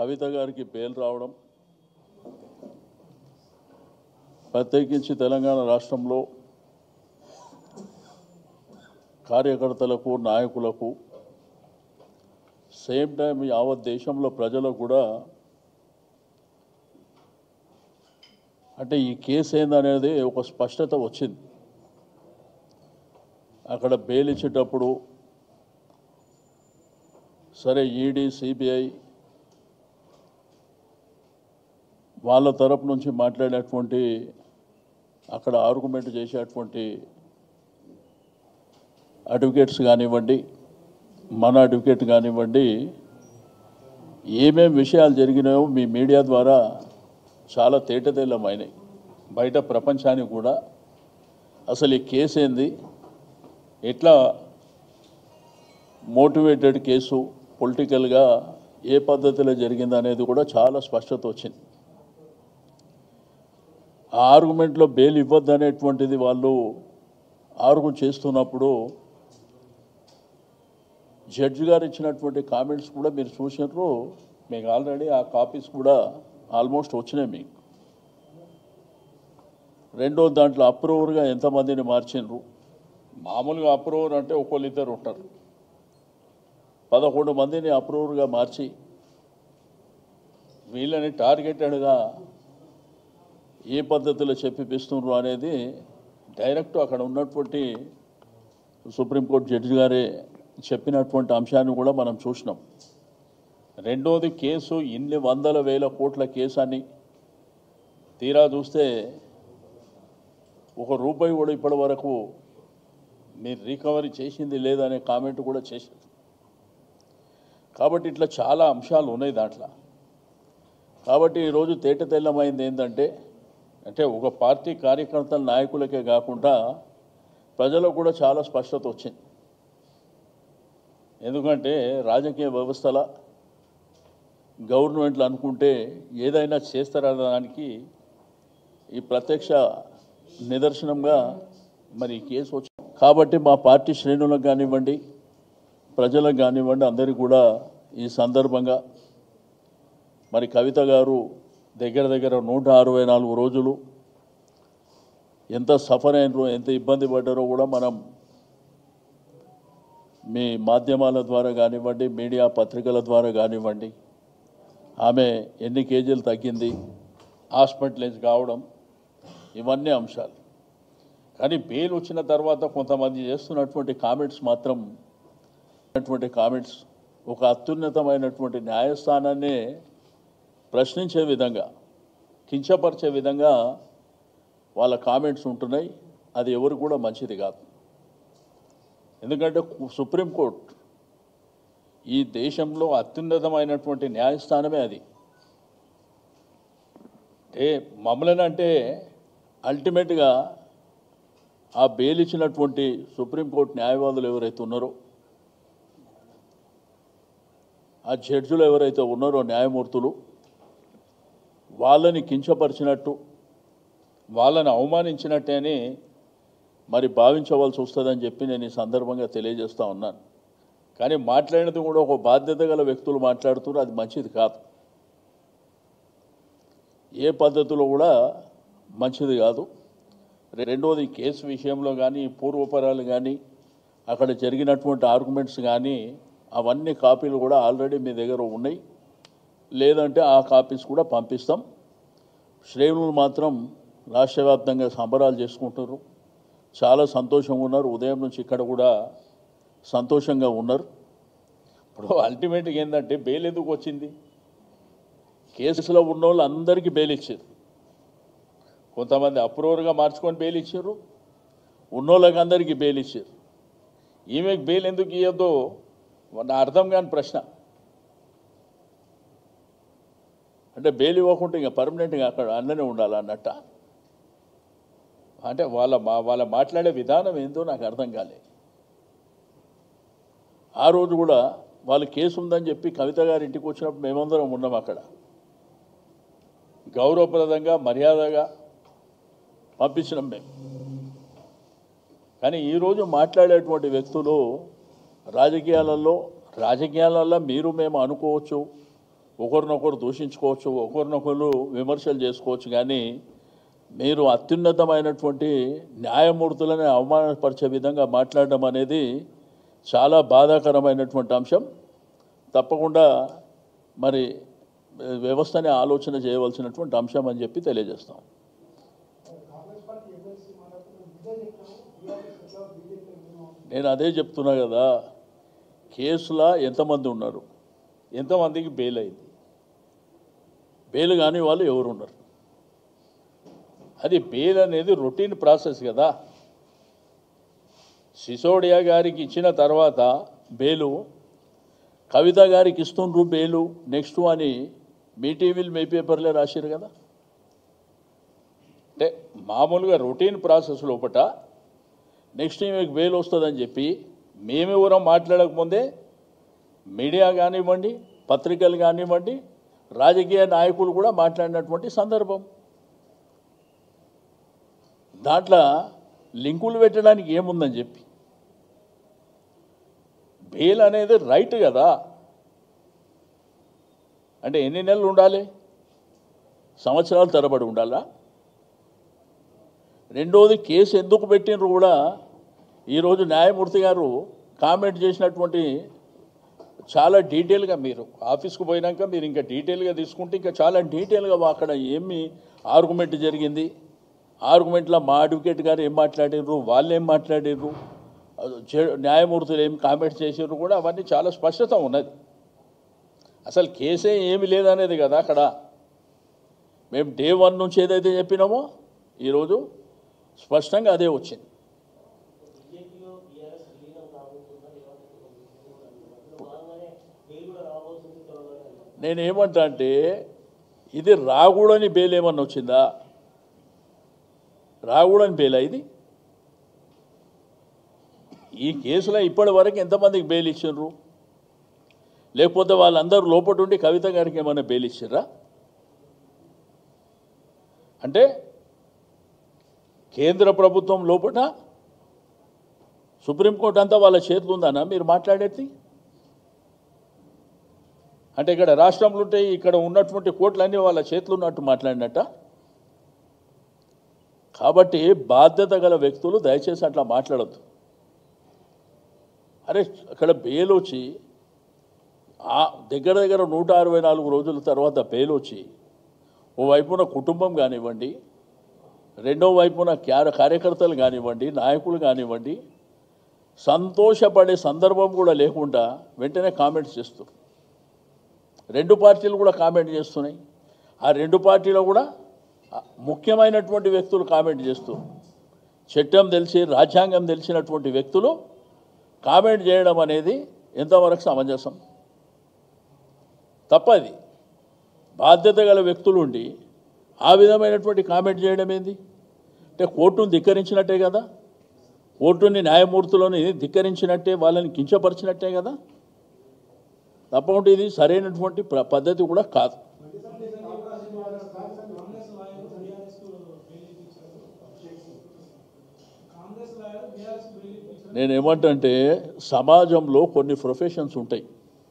కవిత గారికి బెయిల్ రావడం ప్రత్యేకించి తెలంగాణ రాష్ట్రంలో కార్యకర్తలకు నాయకులకు సేమ్ టైం యావత్ దేశంలో ప్రజలకు కూడా అంటే ఈ కేసు ఏందనేది ఒక స్పష్టత వచ్చింది అక్కడ బెయిల్ ఇచ్చేటప్పుడు సరే ఈడీ సిబిఐ వాళ్ళ తరపు నుంచి మాట్లాడేటువంటి అక్కడ ఆర్గ్యుమెంట్ చేసేటువంటి అడ్వకేట్స్ కానివ్వండి మన అడ్వకేట్ కానివ్వండి ఏమేం విషయాలు జరిగినాయో మీ మీడియా ద్వారా చాలా తేటతెల్లమైనాయి బయట ప్రపంచానికి కూడా అసలు ఈ కేసు ఏంది ఎట్లా మోటివేటెడ్ కేసు పొలిటికల్గా ఏ పద్ధతిలో జరిగింది అనేది కూడా చాలా స్పష్టత వచ్చింది ఆ ఆర్గ్యుమెంట్లో బెయిల్ ఇవ్వద్దు అనేటువంటిది వాళ్ళు ఆర్గ్యూ చేస్తున్నప్పుడు జడ్జి గారు ఇచ్చినటువంటి కామెంట్స్ కూడా మీరు చూసినారు మీకు ఆల్రెడీ ఆ కాపీస్ కూడా ఆల్మోస్ట్ వచ్చినాయి మీకు రెండో దాంట్లో అప్రూవర్గా ఎంతమందిని మార్చిండ్రు మామూలుగా అప్రూవర్ అంటే ఒకళ్ళిద్దరు ఉంటారు పదకొండు మందిని అప్రూవర్గా మార్చి వీళ్ళని టార్గెటెడ్గా ఏ పద్ధతిలో చెప్పిపిస్తున్నారు అనేది డైరెక్ట్ అక్కడ ఉన్నటువంటి సుప్రీంకోర్టు జడ్జి గారే చెప్పినటువంటి అంశాన్ని కూడా మనం చూసినాం రెండోది కేసు ఇన్ని వందల వేల కోట్ల కేసు అని తీరా చూస్తే ఒక రూపాయి కూడా ఇప్పటి వరకు మీరు రికవరీ చేసింది లేదనే కామెంట్ కూడా చేశారు కాబట్టి ఇట్లా చాలా అంశాలు ఉన్నాయి దాంట్లో కాబట్టి ఈరోజు తేట తెల్లమైంది ఏంటంటే అంటే ఒక పార్టీ కార్యకర్తల నాయకులకే కాకుండా ప్రజలకు కూడా చాలా స్పష్టత వచ్చింది ఎందుకంటే రాజకీయ వ్యవస్థల గవర్నమెంట్లు అనుకుంటే ఏదైనా చేస్తారనడానికి ఈ ప్రత్యక్ష నిదర్శనంగా మరి ఈ కేసు వచ్చి కాబట్టి మా పార్టీ శ్రేణులకు కానివ్వండి ప్రజలకు కానివ్వండి అందరికీ కూడా ఈ సందర్భంగా మరి కవిత గారు దగ్గర దగ్గర నూట అరవై నాలుగు రోజులు ఎంత సఫర్ అయినరో ఎంత ఇబ్బంది పడ్డారో కూడా మనం మీ మాధ్యమాల ద్వారా కానివ్వండి మీడియా పత్రికల ద్వారా కానివ్వండి ఆమె ఎన్ని కేజీలు తగ్గింది హాస్పిటలైజ్ కావడం ఇవన్నీ అంశాలు కానీ బెయిల్ వచ్చిన తర్వాత కొంతమంది చేస్తున్నటువంటి కామెంట్స్ మాత్రం అటువంటి కామెంట్స్ ఒక అత్యున్నతమైనటువంటి న్యాయస్థానాన్ని ప్రశ్నించే విధంగా కించపరిచే విధంగా వాళ్ళ కామెంట్స్ ఉంటున్నాయి అది ఎవరు కూడా మంచిది కాదు ఎందుకంటే సుప్రీంకోర్టు ఈ దేశంలో అత్యున్నతమైనటువంటి న్యాయస్థానమే అది అంటే మమ్మల్ని అంటే అల్టిమేట్గా ఆ బెయిల్ ఇచ్చినటువంటి సుప్రీంకోర్టు న్యాయవాదులు ఎవరైతే ఉన్నారో ఆ జడ్జులు ఎవరైతే ఉన్నారో న్యాయమూర్తులు వాళ్ళని కించపరిచినట్టు వాళ్ళని అవమానించినట్టే అని మరి భావించవలసి వస్తుందని చెప్పి నేను ఈ సందర్భంగా తెలియజేస్తూ ఉన్నాను కానీ మాట్లాడినది కూడా ఒక బాధ్యత గల వ్యక్తులు మాట్లాడుతున్నారు అది మంచిది కాదు ఏ పద్ధతిలో కూడా మంచిది కాదు రెండోది కేసు విషయంలో కానీ పూర్వపరాలు కానీ అక్కడ జరిగినటువంటి ఆర్గ్యుమెంట్స్ కానీ అవన్నీ కాపీలు కూడా ఆల్రెడీ మీ దగ్గర ఉన్నాయి లేదంటే ఆ కాపీస్ కూడా పంపిస్తాం శ్రేణులు మాత్రం రాష్ట్ర వ్యాప్తంగా సంబరాలు చేసుకుంటారు చాలా సంతోషంగా ఉన్నారు ఉదయం నుంచి ఇక్కడ కూడా సంతోషంగా ఉన్నారు ఇప్పుడు అల్టిమేట్గా ఏంటంటే బెయిల్ ఎందుకు వచ్చింది కేసులో ఉన్న వాళ్ళు అందరికీ బెయిల్ ఇచ్చారు కొంతమంది అప్రూవర్గా మార్చుకొని బెయిల్ ఇచ్చారు ఉన్నోళ్ళకి అందరికీ బెయిల్ ఇచ్చారు ఈమెకు బెయిల్ ఎందుకు ఇవ్వద్దో నా అర్థం కాని ప్రశ్న అంటే బెయిల్ ఇవ్వకుంటే ఇంకా పర్మనెంట్గా అక్కడ అందులోనే ఉండాలి అన్నట్ట అంటే వాళ్ళ మా వాళ్ళ మాట్లాడే విధానం ఏందో నాకు అర్థం కాలే ఆ రోజు కూడా వాళ్ళు కేసు ఉందని చెప్పి కవిత గారి ఇంటికి వచ్చినప్పుడు మేమందరం ఉన్నాం అక్కడ గౌరవప్రదంగా మర్యాదగా పంపించినాం మేము కానీ ఈరోజు మాట్లాడేటువంటి వ్యక్తులు రాజకీయాలలో రాజకీయాలలో మీరు మేము అనుకోవచ్చు ఒకరినొకరు దూషించుకోవచ్చు ఒకరినొకరు విమర్శలు చేసుకోవచ్చు కానీ మీరు అత్యున్నతమైనటువంటి న్యాయమూర్తులని అవమానపరిచే విధంగా మాట్లాడడం అనేది చాలా బాధాకరమైనటువంటి అంశం తప్పకుండా మరి వ్యవస్థని ఆలోచన చేయవలసినటువంటి అంశం అని చెప్పి తెలియజేస్తాం కాంగ్రెస్ పార్టీ ఎమ్మెల్సీ మాట్లాడుతున్న నిజం చెప్తాము బీఆర్ఎస్ ఎట్లా బీజేపీ ఎట్లా నేను అదే చెప్తున్నా కదా కేసులా ఎంతమంది ఉన్నారు ఎంతమందికి బెయిల్ అయింది బెయిల్ కాని వాళ్ళు ఎవరు ఉన్నారు అది బెయిల్ అనేది రొటీన్ ప్రాసెస్ కదా సిసోడియా గారికి ఇచ్చిన తర్వాత బెయిలు కవిత గారికి ఇస్తుండ్రు బెయిలు నెక్స్ట్ అని మీ టీవీలు మీ పేపర్లే రాశారు కదా అంటే మామూలుగా రొటీన్ ప్రాసెస్ లోపట నెక్స్ట్ మీకు బెయిల్ వస్తుందని చెప్పి మేమెవరం మాట్లాడకముందే మీడియా కానివ్వండి పత్రికలు కానివ్వండి రాజకీయ నాయకులు కూడా మాట్లాడినటువంటి సందర్భం దాంట్లో లింకులు పెట్టడానికి ఏముందని చెప్పి బెయిల్ అనేది రైట్ కదా అంటే ఎన్ని నెలలు ఉండాలి సంవత్సరాలు తరబడి ఉండాలా రెండోది కేసు ఎందుకు పెట్టినరు కూడా ఈరోజు న్యాయమూర్తి గారు కామెంట్ చేసినటువంటి చాలా డీటెయిల్గా మీరు ఆఫీస్కు పోయినాక మీరు ఇంకా డీటెయిల్గా తీసుకుంటే ఇంకా చాలా డీటెయిల్గా అక్కడ ఏమి ఆర్గ్యుమెంట్ జరిగింది ఆర్గ్యుమెంట్లో మా అడ్వకేట్ గారు ఏం మాట్లాడారు వాళ్ళు ఏం మాట్లాడారు జ- న్యాయమూర్తులు ఏం కామెంట్ చేసారు కూడా అవన్నీ చాలా స్పష్టత ఉన్నది అసలు కేసే ఏమి లేదనేది కదా అక్కడ మేము డే వన్ నుంచి ఏదైతే చెప్పినామో ఈరోజు స్పష్టంగా అదే వచ్చింది బీజేపీలో బీఆర్ఎస్ విలీనం కాబోతుందా లేదంటే అందులో భాగంగానే బెయిల్ కూడా రాబోతుంది త్వరలోనే అన్నారు. నేను ఏమంటా అంటే ఇది రాకూడని బెయిల్ ఏమన్నా వచ్చిందా రాకూడని బెయిల్ ఇది ఈ కేసులో ఇప్పటి వరకు ఎంతమందికి బెయిల్ ఇచ్చిండ్రు లేకపోతే వాళ్ళందరూ లోపల ఉండి కవిత గారికి ఏమైనా బెయిల్ ఇచ్చిర్రా అంటే కేంద్ర ప్రభుత్వం లోపల సుప్రీంకోర్టు అంతా వాళ్ళ చేతులు ఉందనా మీరు మాట్లాడేది అంటే ఇక్కడ రాష్ట్రంలో ఉంటే ఇక్కడ ఉన్నటువంటి కోట్లన్నీ వాళ్ళ చేతులు ఉన్నట్టు మాట్లాడినట్ట కాబట్టి బాధ్యత గల వ్యక్తులు దయచేసి అట్లా మాట్లాడద్దు అరే అక్కడ బెయిల్ వచ్చి ఆ దగ్గర దగ్గర నూట అరవై నాలుగు రోజుల తర్వాత బెయిల్ వచ్చి ఓ వైపున కుటుంబం కానివ్వండి రెండో వైపున క్యార కార్యకర్తలు కానివ్వండి నాయకులు కానివ్వండి సంతోషపడే సందర్భం కూడా లేకుండా వెంటనే కామెంట్స్ చేస్తారు రెండు పార్టీలు కూడా కామెంట్ చేస్తున్నాయి ఆ రెండు పార్టీలో కూడా ఆ, ముఖ్యమైనటువంటి వ్యక్తులు కామెంట్ చేస్తూ చట్టం తెలిసి రాజ్యాంగం తెలిసినటువంటి వ్యక్తులు కామెంట్ చేయడం అనేది ఎంతవరకు సమంజసం తప్పది బాధ్యత గల వ్యక్తులు ఉండి ఆ విధమైనటువంటి కామెంట్ చేయడం ఏంది అంటే కోర్టును ధిక్కరించినట్టే కదా కోర్టుని న్యాయమూర్తులని ధిక్కరించినట్టే వాళ్ళని కించపరిచినట్టే కదా తప్పకుండా ఇది సరైనటువంటి ప్ర- పద్ధతి కూడా కాదు కాంగ్రెస్ లాయర్ బీఆర్ఎస్ బెయిల్ ఇప్పించారు కాంగ్రెస్ లాయర్ బీఆర్ఎస్ బెయిల్ ఇప్పించారు నేను ఏమంటే సమాజంలో కొన్ని ప్రొఫెషన్స్ ఉంటాయి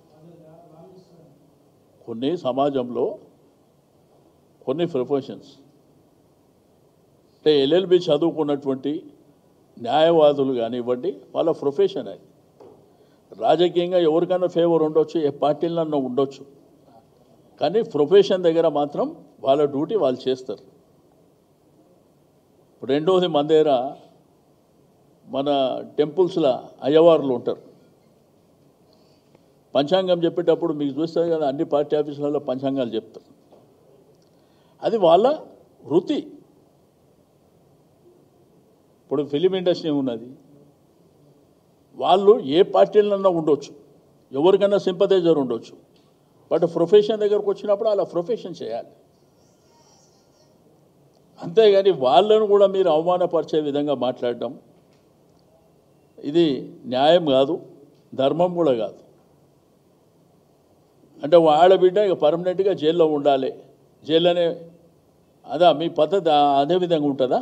కొన్ని సమాజంలో కొన్ని ప్రొఫెషన్స్ అంటే ఎల్ఎల్బి చదువుకున్నటువంటి న్యాయవాదులు కానివ్వండి వాళ్ళ ప్రొఫెషన్ అది రాజకీయంగా ఎవరికైనా ఫేవర్ ఉండొచ్చు ఏ పార్టీలన్నా ఉండొచ్చు కానీ ప్రొఫెషన్ దగ్గర మాత్రం వాళ్ళ డ్యూటీ వాళ్ళు చేస్తారు ఇప్పుడు రెండవది మన దగ్గర మన టెంపుల్స్లో అయ్యవార్లు ఉంటారు పంచాంగం చెప్పేటప్పుడు మీకు చూస్తారు కదా అన్ని పార్టీ ఆఫీసులలో పంచాంగాలు చెప్తారు అది వాళ్ళ వృత్తి ఇప్పుడు ఫిలిం ఇండస్ట్రీ ఉన్నది వాళ్ళు ఏ పార్టీలన్నా ఉండొచ్చు ఎవరికైనా సింపథైజర్ ఉండొచ్చు బట్ ప్రొఫెషన్ దగ్గరకు వచ్చినప్పుడు అలా ప్రొఫెషన్ చేయాలి అంతేగాని వాళ్ళను కూడా మీరు అవమానపరిచే విధంగా మాట్లాడడం ఇది న్యాయం కాదు ధర్మం కూడా కాదు అంటే వాళ్ళ బిడ్డ ఇక పర్మనెంట్గా జైల్లో ఉండాలి జైల్లోనే అదా మీ పద్ధతి ఆ- అదే విధంగా ఉంటుందా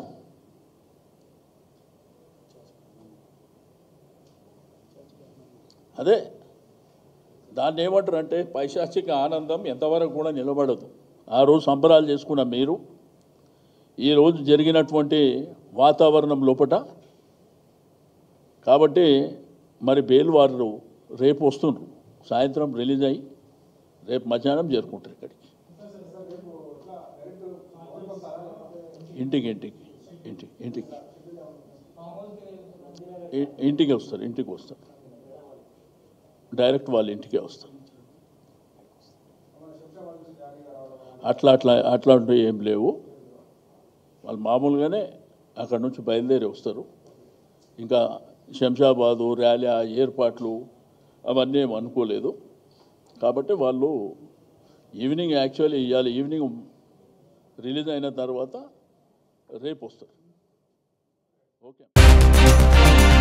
అదే దాన్ని ఏమంటారు అంటే పైశాచిక ఆనందం ఎంతవరకు కూడా నిలబడదు ఆ రోజు సంబరాలు చేసుకున్న మీరు ఈరోజు జరిగినటువంటి వాతావరణం లోపట కాబట్టి మరి బెయిల్ వారు రేపు వస్తుండ్రు సాయంత్రం రిలీజ్ అయ్యి రేపు మధ్యాహ్నం చేరుకుంటారు ఇక్కడికి ఇంటికి ఇంటికి ఇంటికి ఇంటికి ఇ- ఇంటికి వస్తారు ఇంటికి వస్తారు డైరెక్ట్ వాళ్ళ ఇంటికే వస్తారు అట్లా అట్లా అట్లాంటివి ఏం లేవు వాళ్ళు మామూలుగానే అక్కడ నుంచి బయలుదేరి వస్తారు ఇంకా శంషాబాదు ర్యాలీ ఆ ఏర్పాట్లు అవన్నీ ఏం అనుకోలేదు కాబట్టి వాళ్ళు ఈవినింగ్ యాక్చువల్లీ ఇవాళ ఈవినింగ్ రిలీజ్ అయిన తర్వాత రేపు వస్తారు ఓకే